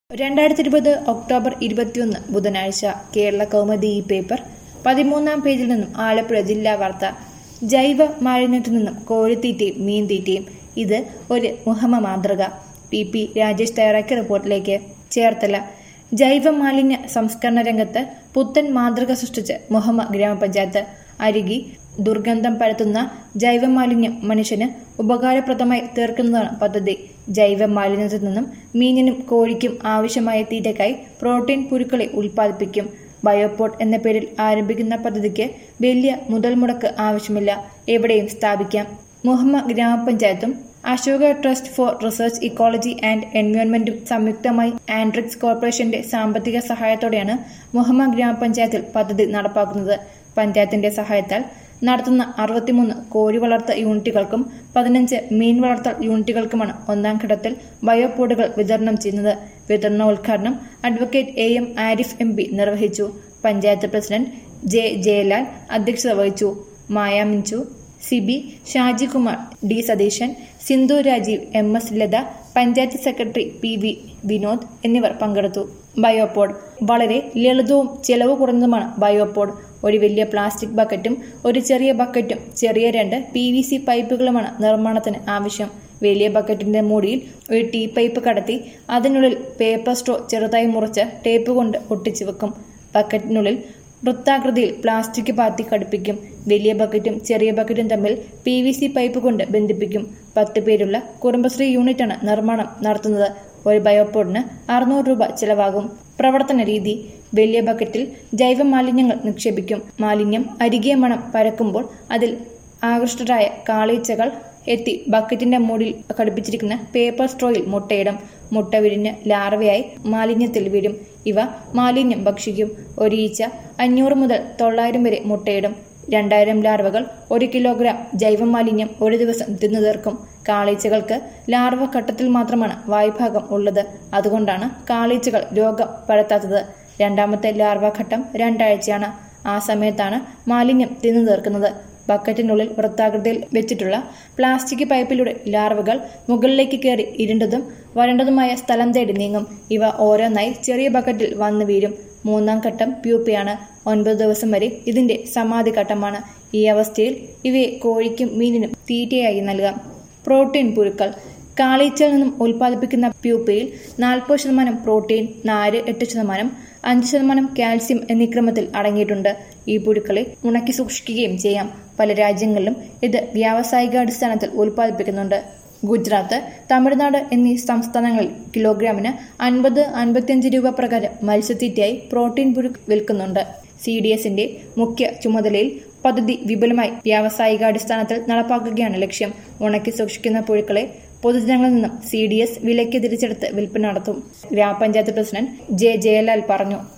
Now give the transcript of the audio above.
രണ്ടായിരത്തി ഇരുപത് ഒക്ടോബർ ഇരുപത്തിയൊന്ന് ബുധനാഴ്ച കേരള കൗമുദി ഈ പേപ്പർ പതിമൂന്നാം പേജിൽ നിന്നും ആലപ്പുഴ ജില്ലാ വാർത്ത ജൈവ മാലിന്യത്തിൽ നിന്നും കോഴിത്തീറ്റയും മീൻതീറ്റയും ഇത് ഒരു മുഹമ്മ മാതൃക പി പി രാജേഷ് തയ്യാറാക്കിയ റിപ്പോർട്ടിലേക്ക് ചേർത്തല ജൈവ മാലിന്യ സംസ്കരണ രംഗത്ത് പുത്തൻ മാതൃക സൃഷ്ടിച്ച് മുഹമ്മ ഗ്രാമപഞ്ചായത്ത് അരുകി ദുർഗന്ധം പരത്തുന്ന ജൈവ മാലിന്യം മനുഷ്യന് ഉപകാരപ്രദമായി തീർക്കുന്നതാണ് പദ്ധതി ജൈവ മാലിന്യത്തിൽ നിന്നും മീനിനും കോഴിക്കും ആവശ്യമായ തീറ്റയ്ക്കായി പ്രോട്ടീൻ പുരുക്കളെ ഉൽപ്പാദിപ്പിക്കും ബയോപോട്ട് എന്ന പേരിൽ ആരംഭിക്കുന്ന പദ്ധതിക്ക് വലിയ മുതൽ മുടക്ക് ആവശ്യമില്ല എവിടെയും സ്ഥാപിക്കാം മുഹമ്മ ഗ്രാമപഞ്ചായത്തും Ashoka trust for research ecology and എൻവയോൺമെന്റും സംയുക്തമായി ആൻഡ്രിക്സ് കോർപ്പറേഷന്റെ സാമ്പത്തിക സഹായത്തോടെയാണ് മുഹമ്മ ഗ്രാമപഞ്ചായത്തിൽ പദ്ധതി നടപ്പാക്കുന്നത് പഞ്ചായത്തിന്റെ സഹായത്താൽ നടത്തുന്ന അറുപത്തിമൂന്ന് കോഴി വളർത്ത യൂണിറ്റുകൾക്കും പതിനഞ്ച് മീൻ വളർത്തൽ യൂണിറ്റുകൾക്കുമാണ് ഒന്നാം ഘട്ടത്തിൽ ബയോപോഡുകൾ വിതരണം ചെയ്യുന്നത് വിതരണോദ്ഘാടനം advocate A M Arif M P നിർവഹിച്ചു പഞ്ചായത്ത് പ്രസിഡന്റ് ജെ ജയലാൽ അധ്യക്ഷത വഹിച്ചു Maya Minchu Sibi Shajikumar D Satheesan Sindhu Rajeev M S Latha panchayat secretary P V Vinod എന്നിവർ പങ്കെടുത്തു ബയോപോഡ് വളരെ ലളിതവും ചെലവ് കുറഞ്ഞതുമാണ് ബയോപോഡ് ഒരു വലിയ പ്ലാസ്റ്റിക് ബക്കറ്റും ഒരു ചെറിയ ബക്കറ്റും ചെറിയ രണ്ട് പി വി സി പൈപ്പുകളുമാണ് നിർമ്മാണത്തിന് ആവശ്യം വലിയ ബക്കറ്റിന്റെ മൂടിയിൽ ഒരു ടീ പൈപ്പ് കടത്തി അതിനുള്ളിൽ പേപ്പർ സ്ട്രോ ചെറുതായി മുറിച്ച് ടേപ്പ് കൊണ്ട് ഒട്ടിച്ചു വെക്കും ബക്കറ്റിനുള്ളിൽ വൃത്താകൃതിയിൽ പ്ലാസ്റ്റിക് പാത്തി ഘടിപ്പിക്കും വലിയ ബക്കറ്റും ചെറിയ ബക്കറ്റും തമ്മിൽ പി വി സി പൈപ്പ് കൊണ്ട് ബന്ധിപ്പിക്കും പത്ത് പേരുള്ള കുടുംബശ്രീ യൂണിറ്റാണ് നിർമ്മാണം നടത്തുന്നത് ഒരു ബയോപോഡിന് അറുന്നൂറ് രൂപ ചെലവാകും പ്രവർത്തന രീതി വലിയ ബക്കറ്റിൽ ജൈവ മാലിന്യങ്ങൾ നിക്ഷേപിക്കും മാലിന്യം അരികെ മണം പരക്കുമ്പോൾ അതിൽ ആകൃഷ്ടരായ കാളീച്ചകൾ എത്തി ബക്കറ്റിന്റെ മൂടിൽ ഘടിപ്പിച്ചിരിക്കുന്ന പേപ്പർ സ്ട്രോയിൽ മുട്ടയിടും മുട്ട വിരിഞ്ഞ് ലാർവയായി മാലിന്യത്തിൽ വീഴും ഇവ മാലിന്യം ഭക്ഷിക്കും ഒരു ഈച്ച അഞ്ഞൂറ് മുതൽ തൊള്ളായിരം വരെ മുട്ടയിടും രണ്ടായിരം ലാർവകൾ ഒരു കിലോഗ്രാം ജൈവ മാലിന്യം ഒരു ദിവസം തിന്നു തീർക്കും കാളീച്ചകൾക്ക് ലാർവ ഘട്ടത്തിൽ മാത്രമാണ് വായ്ഭാഗം ഉള്ളത് അതുകൊണ്ടാണ് കാളീച്ചകൾ രോഗം പരത്താത്തത് രണ്ടാമത്തെ ലാർവ ഘട്ടം രണ്ടാഴ്ചയാണ് ആ സമയത്താണ് മാലിന്യം തിന്നു തീർക്കുന്നത് ബക്കറ്റിനുള്ളിൽ വൃത്താകൃതിയിൽ വെച്ചിട്ടുള്ള പ്ലാസ്റ്റിക് പൈപ്പിലൂടെ ലാർവകൾ മുകളിലേക്ക് കയറി ഇരുണ്ടതും വരണ്ടതുമായ സ്ഥലം തേടി നീങ്ങും ഇവ ഓരോന്നായി ചെറിയ ബക്കറ്റിൽ വന്നു വീഴും മൂന്നാം ഘട്ടം പ്യൂപ്പയാണ് ഒൻപത് ദിവസം വരെ ഇതിന്റെ സമാധി ഘട്ടമാണ് ഈ അവസ്ഥയിൽ ഇവയെ കോഴിക്കും മീനിനും തീറ്റയായി നൽകാം പ്രോട്ടീൻ പുഴുക്കൾ കാളീച്ചയിൽ നിന്നും ഉൽപ്പാദിപ്പിക്കുന്ന പ്യൂപ്പയിൽ നാൽപ്പത് ശതമാനം പ്രോട്ടീൻ നാല് എട്ട് ശതമാനം അഞ്ച് ശതമാനം കാൽസ്യം എന്നീ ക്രമത്തിൽ അടങ്ങിയിട്ടുണ്ട് ഈ പുഴുക്കളെ ഉണക്കി സൂക്ഷിക്കുകയും ചെയ്യാം പല രാജ്യങ്ങളിലും ഇത് വ്യാവസായികാടിസ്ഥാനത്തിൽ ഉൽപ്പാദിപ്പിക്കുന്നുണ്ട് ഗുജറാത്ത് തമിഴ്നാട് എന്നീ സംസ്ഥാനങ്ങളിൽ കിലോഗ്രാമിന് അൻപത് അൻപത്തിയഞ്ച് രൂപ പ്രകാരം മത്സ്യത്തീറ്റയായി പ്രോട്ടീൻ പുഴു വിൽക്കുന്നുണ്ട് സി ഡി എസിന്റെ മുഖ്യ ചുമതലയിൽ പദ്ധതി വിപുലമായി വ്യാവസായികാടിസ്ഥാനത്തിൽ നടപ്പാക്കുകയാണ് ലക്ഷ്യം ഉണക്കി സൂക്ഷിക്കുന്ന പുഴുക്കളെ പൊതുജനങ്ങളിൽ നിന്നും സി ഡി എസ് വിലയ്ക്ക് തിരിച്ചെടുത്ത് വിൽപ്പന നടത്തും ഗ്രാമപഞ്ചായത്ത് പ്രസിഡന്റ് ജെ ജയലാൽ പറഞ്ഞു